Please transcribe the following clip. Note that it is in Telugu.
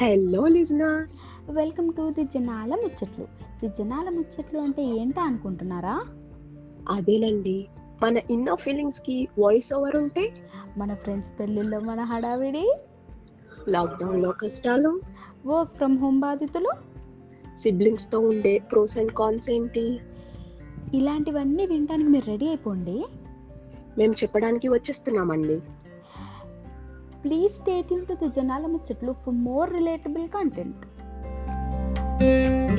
hello listeners welcome to the జనాల ముచ్చట్లు ది జనాల ముచ్చట్లు అంటే ఏంటా అనుకుంటున్నారా అదేనండి మన ఇన్నర్ ఫీలింగ్స్ కి వాయిస్ ఓవర్ ఉంటే మన ఫ్రెండ్స్ పెళ్ళిళ్ళలో మన హడావిడి లాక్డౌన్ లో కష్టాలు వర్క్ ఫ్రమ్ హోమ్ బాధితులు సిబ్లింగ్స్ తో ఉండే ప్రోస్ అండ్ కాన్స్ ఏంటి ఇలాంటివన్నీ వినడానికి మీరు రెడీ అయిపోండి మేము చెప్పడానికి వచ్చేస్తున్నామండి please stay tune to the జనాల ముచ్చట్లు ఫర్ మోర్ రిలేటబుల్ కంటెంట్